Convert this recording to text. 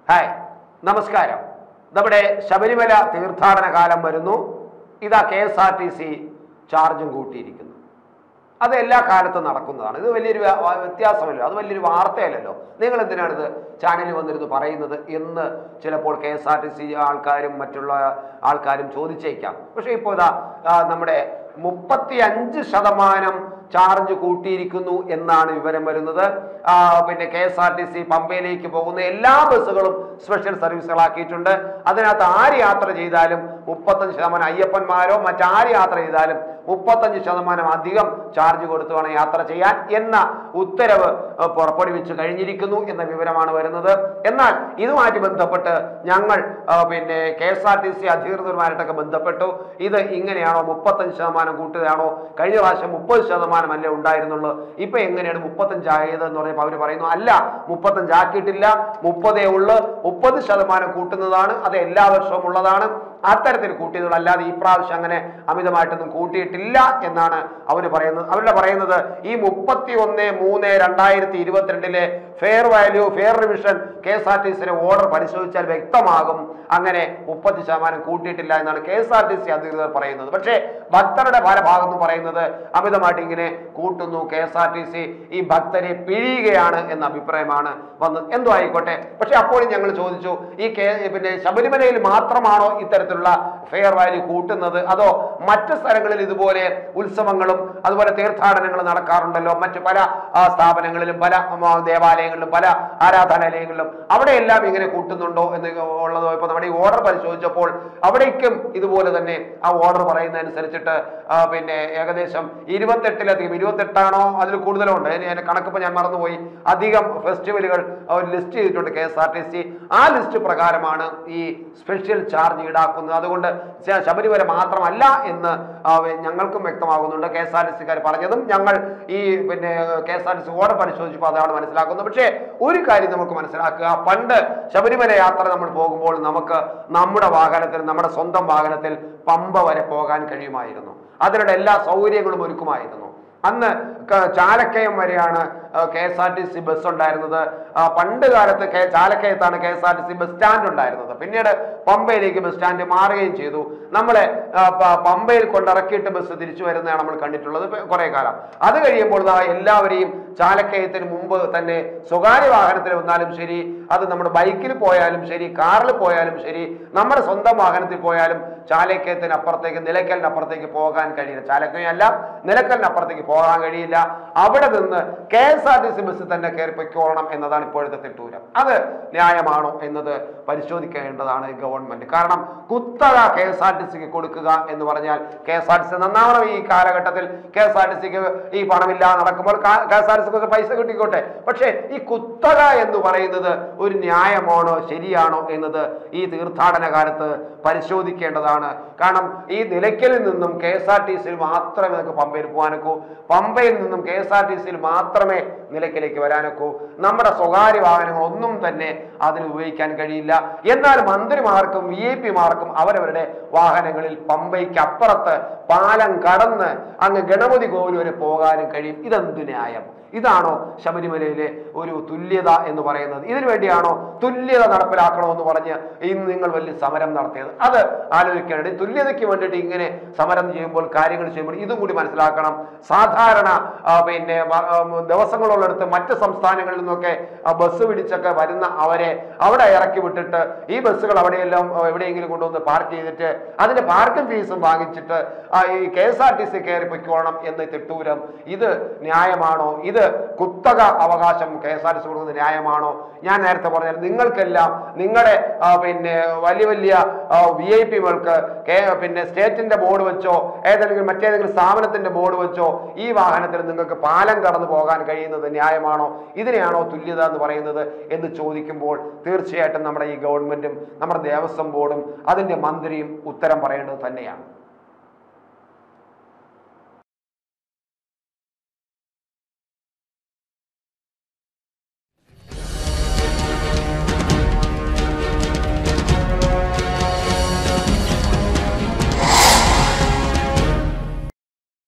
hi നമസ്കാരം നമ്മുടെ ശബരിമല തീർത്ഥാടന കാലം വരുന്നു ഇതാ K S R T C ചാർജും കൂട്ടിയിരിക്കുന്നു അത് എല്ലാ കാലത്തും നടക്കുന്നതാണ് ഇത് വലിയൊരു വ്യ- വ- വ്യത്യാസമല്ലോ അത് വലിയൊരു വാർത്തയല്ലല്ലോ നിങ്ങൾ എന്തിനാണ് ഇത് ചാനലിൽ വന്നിരുന്ന് പറയുന്നത് എന്ന് ചിലപ്പോൾ K S R T C ആൾക്കാരും മറ്റുള്ള ആൾക്കാരും ചോദിച്ചേക്കാം പക്ഷേ ഇപ്പോൾ ഇതാ ആ, നമ്മുടെ മുപ്പത്തി അഞ്ച് ശതമാനം ചാർജ് കൂട്ടിയിരിക്കുന്നു എന്നാണ് വിവരം വരുന്നത് ആ, പിന്നെ K S R T C പമ്പയിലേക്ക് പോകുന്ന എല്ലാ ബസ്സുകളും സ്പെഷ്യൽ സർവീസുകളാക്കിയിട്ടുണ്ട് അതിനകത്ത് ആര് യാത്ര ചെയ്താലും മുപ്പത്തഞ്ച് ശതമാനം അയ്യപ്പന്മാരോ മറ്റാര് യാത്ര ചെയ്താലും മുപ്പത്തഞ്ച് ശതമാനം അധികം ചാർജ് കൊടുത്തു വേണം യാത്ര ചെയ്യാൻ എന്ന ഉത്തരവ് ഏഹ്, പുറപ്പെടുവിച്ചു കഴിഞ്ഞിരിക്കുന്നു എന്ന വിവരമാണ് വരുന്നത് എന്നാൽ ഇതുമായിട്ട് ബന്ധപ്പെട്ട് ഞങ്ങൾ ആ, പിന്നെ K S R T C അധികൃതരുമായിട്ടൊക്കെ ബന്ധപ്പെട്ടു ഇത് ഇങ്ങനെയാണോ മുപ്പത്തഞ്ച് ശതമാനം കൂട്ടുകയാണോ കഴിഞ്ഞ പ്രാവശ്യം മുപ്പത് ശതമാനമല്ലേ ഉണ്ടായിരുന്നുള്ളൂ ഇപ്പൊ എങ്ങനെയാണ് മുപ്പത്തഞ്ചായത് എന്ന് പറഞ്ഞപ്പോൾ അവർ പറയുന്നു അല്ല മുപ്പത്തഞ്ചാക്കിയിട്ടില്ല മുപ്പതേ ഉള്ളു മുപ്പത് ശതമാനം കൂട്ടുന്നതാണ് അത് എല്ലാ വർഷവും ഉള്ളതാണ് അത്തരത്തിൽ കൂട്ടിയതുള്ളൂ അല്ലാതെ ഈ പ്രാവശ്യം അങ്ങനെ അമിതമായിട്ടൊന്നും കൂട്ടിയിട്ടില്ല എന്നാണ് അവർ പറയുന്നത് അവരുടെ പറയുന്നത് ഈ മുപ്പത്തി ഒന്ന് മൂന്ന് രണ്ടായിരത്തി ഇരുപത്തിരണ്ടിലെ fair value fair revision K S R T സിയുടെ ഓർഡർ പരിശോധിച്ചാൽ വ്യക്തമാകും അങ്ങനെ മുപ്പത്തി ശതമാനം കൂട്ടിയിട്ടില്ല എന്നാണ് K S R T C അധികൃതർ പറയുന്നത് പക്ഷേ ഭക്തരുടെ പല ഭാഗത്തും പറയുന്നത് അമിതമായിട്ട് ഇങ്ങനെ കൂട്ടുന്നു K S R T C ഈ ഭക്തരെ പിഴിയുകയാണ് എന്ന അഭിപ്രായമാണ് വന്നത് എന്തോ ആയിക്കോട്ടെ പക്ഷെ അപ്പോഴും ഞങ്ങൾ ചോദിച്ചു ഈ കേ പിന്നെ ശബരിമലയിൽ മാത്രമാണോ ഇത്തരത്തിലുള്ള ഫെയർ വാല്യൂ കൂട്ടുന്നത് അതോ മറ്റ് സ്ഥലങ്ങളിൽ ഇതുപോലെ ഉത്സവങ്ങളും അതുപോലെ തീർത്ഥാടനങ്ങളും നടക്കാറുണ്ടല്ലോ മറ്റു പല ആ, സ്ഥാപനങ്ങളിലും പല ഉം, ആ, ദേവാലയങ്ങളിലും പല ആരാധനാലയങ്ങളിലും അവിടെയെല്ലാം ഇങ്ങനെ കൂട്ടുന്നുണ്ടോ എന്ന് ഉള്ളതോ ഇപ്പൊ നമ്മുടെ ഈ ഓർഡർ പരിശോധിച്ചപ്പോൾ അവിടേക്കും ഇതുപോലെ തന്നെ ആ ഓർഡർ പറയുന്നതനുസരിച്ചിട്ട് ആ, പിന്നെ ഏകദേശം ഇരുപത്തെട്ടിലധികം ഇരുപത്തെട്ടാണോ അതിൽ കൂടുതലോ ഉണ്ട് അതിന് അതിന്റെ കണക്കിപ്പോൾ ഞാൻ മറന്നുപോയി അധികം ഫെസ്റ്റിവലുകൾ അവർ ലിസ്റ്റ് ചെയ്തിട്ടുണ്ട് K S R T C ആ ലിസ്റ്റ് പ്രകാരമാണ് ഈ സ്പെഷ്യൽ ചാർജ് ഈടാക്കുന്നത് അതുകൊണ്ട് ശ- ശബരിമല മാത്രമല്ല എന്ന് ആ, വെ- ഞങ്ങൾക്കും വ്യക്തമാകുന്നുണ്ട് കെ എസ് ആർ ടി സിക്കാർ പറഞ്ഞതും ഞങ്ങൾ ഈ പിന്നെ K S R T C order പരിശോധിച്ചപ്പോൾ അതാണ് മനസ്സിലാക്കുന്നത് പക്ഷേ ഒരു കാര്യം നമുക്ക് മനസ്സിലാക്കുക പണ്ട് ശബരിമല യാത്ര നമ്മൾ പോകുമ്പോൾ നമുക്ക് നമ്മുടെ വാഹനത്തിൽ നമ്മുടെ സ്വന്തം വാഹനത്തിൽ പമ്പ വരെ പോകാൻ കഴിയുമായിരുന്നു അതിനുള്ള എല്ലാ സൗകര്യങ്ങളും ഒരുക്കുമായിരുന്നു അന്ന് ക- ചാലക്കയം വരെയാണ് K S R T C bus ഉണ്ടായിരുന്നത് ആ, പണ്ട് കാലത്ത് കെ ചാലക്കയത്താണ് K S R T C bus stand ഉണ്ടായിരുന്നത് പിന്നീട് പമ്പയിലേക്ക് ബസ് സ്റ്റാൻഡ് മാറുകയും ചെയ്തു നമ്മളെ ആ, പ- പമ്പയിൽ കൊണ്ടിറക്കിയിട്ട് ബസ് തിരിച്ചു വരുന്നതാണ് നമ്മൾ കണ്ടിട്ടുള്ളത് ഇപ്പൊ കുറേ കാലം അത് കഴിയുമ്പോൾ ദാ എല്ലാവരെയും ചാലക്കയത്തിന് മുമ്പ് തന്നെ സ്വകാര്യ വാഹനത്തിൽ വന്നാലും ശരി അത് നമ്മുടെ ബൈക്കിൽ പോയാലും ശരി കാറിൽ പോയാലും ശരി നമ്മുടെ സ്വന്തം വാഹനത്തിൽ പോയാലും ചാലക്കയത്തിന് അപ്പുറത്തേക്ക് നിലയ്ക്കലിന് അപ്പുറത്തേക്ക് പോകാൻ കഴിയില്ല ചാലക്കയല്ല നിലയ്ക്കലിന് അപ്പുറത്തേക്ക് പോകാൻ കഴിയില്ല അവിടെ നിന്ന് K S R T C ബസ്സിൽ തന്നെ കയറി പൊയ്ക്കോളണം എന്നതാണ് ഇപ്പോഴത്തെ തിട്ടൂരം അത് ന്യായമാണോ എന്നത് പരിശോധിക്കേണ്ടതാണ് ഗവൺമെന്റ് കാരണം കുത്തക കെ എസ് ആർ ടി സിക്ക് കൊടുക്കുക എന്ന് പറഞ്ഞാൽ K S R T C നന്നാവണം ഈ കാലഘട്ടത്തിൽ കെ എസ് ആർ ടി സിക്ക് ഈ പണമില്ലാതെ നടക്കുമ്പോൾ കെ എസ് ആർ ടി സിക്ക് കുറച്ച് പൈസ കിട്ടിക്കോട്ടെ പക്ഷേ ഈ കുത്തക എന്ന് പറയുന്നത് ഒരു ന്യായമാണോ ശരിയാണോ എന്നത് ഈ തീർത്ഥാടന കാലത്ത് പരിശോധിക്കേണ്ടതാണ് കാരണം ഈ നിലയ്ക്കലിൽ നിന്നും കെ എസ് ആർ ടി സിയിൽ മാത്രമേ നമുക്ക് പമ്പയിൽ പോകാനൊക്കൂ പമ്പയിൽ നിന്നും കെ എസ് ആർ ടി സിയിൽ മാത്രമേ നിലയ്ക്കലേക്ക് വരാനൊക്കൂ നമ്മുടെ സ്വകാര്യ വാഹനങ്ങൾ ഒന്നും തന്നെ അതിന് ഉപയോഗിക്കാൻ കഴിയില്ല എന്നാൽ മന്ത്രിമാർക്കും വി ഐ പിമാർക്കും അവരവരുടെ വാഹനങ്ങളിൽ പമ്പയ്ക്ക് അപ്പുറത്ത് പാലം കടന്ന് അങ്ങ് ഗണപതി കോവിൽ വരെ പോകാനും കഴിയും ഇതെന്ത് ന്യായം ഇതാണോ ശബരിമലയിലെ ഒരു തുല്യത എന്ന് പറയുന്നത് ഇതിനു വേണ്ടിയാണോ തുല്യത നടപ്പിലാക്കണമെന്ന് പറഞ്ഞ് ഇന്ന് നിങ്ങൾ വലിയ സമരം നടത്തിയത് അത് ആലോചിക്കേണ്ടത് ഈ തുല്യതയ്ക്ക് വേണ്ടിയിട്ട് ഇങ്ങനെ സമരം ചെയ്യുമ്പോൾ കാര്യങ്ങൾ ചെയ്യുമ്പോൾ ഇതും കൂടി മനസ്സിലാക്കണം സാധാരണ ആ, പിന്നെ വ- ആ, ദിവസങ്ങളുള്ളിടത്ത് മറ്റ് സംസ്ഥാനങ്ങളിൽ നിന്നൊക്കെ ആ, ബസ് പിടിച്ചൊക്കെ വരുന്ന അവരെ അവിടെ ഇറക്കി വിട്ടിട്ട് ഈ ബസ്സുകൾ അവിടെയെല്ലാം ആ, എവിടെയെങ്കിലും കൊണ്ടുവന്ന് പാർക്ക് ചെയ്തിട്ട് അതിന്റെ പാർക്കിംഗ് ഫീസും വാങ്ങിച്ചിട്ട് ആ, ഈ K S R T C കയറി പൊയ്ക്കോണം എന്ന് തിട്ടൂരം ഇത് ന്യായമാണോ ഇത് കുത്തക അവകാശം K S R T C കൊടുക്കുന്നത് ന്യായമാണോ ഞാൻ നേരത്തെ പറഞ്ഞാൽ നിങ്ങൾക്കെല്ലാം നിങ്ങളുടെ ആ, പിന്നെ വലിയ വലിയ വി ഐ പികൾക്ക് പിന്നെ സ്റ്റേറ്റിന്റെ ബോർഡ് വെച്ചോ ഏതെങ്കിലും മറ്റേതെങ്കിലും സ്ഥാപനത്തിന്റെ ബോർഡ് വെച്ചോ ഈ വാഹനത്തിൽ നിങ്ങൾക്ക് പാലം കടന്നു പോകാൻ കഴിയുന്നത് ന്യായമാണോ ഇതിനെയാണോ തുല്യത എന്ന് പറയുന്നത് എന്ന് ചോദിക്കുമ്പോൾ തീർച്ചയായിട്ടും നമ്മുടെ ഈ ഗവൺമെന്റും നമ്മുടെ ദേവസ്വം ബോർഡും അതിന്റെ മന്ത്രിയും ഉത്തരം പറയേണ്ടത് തന്നെയാണ്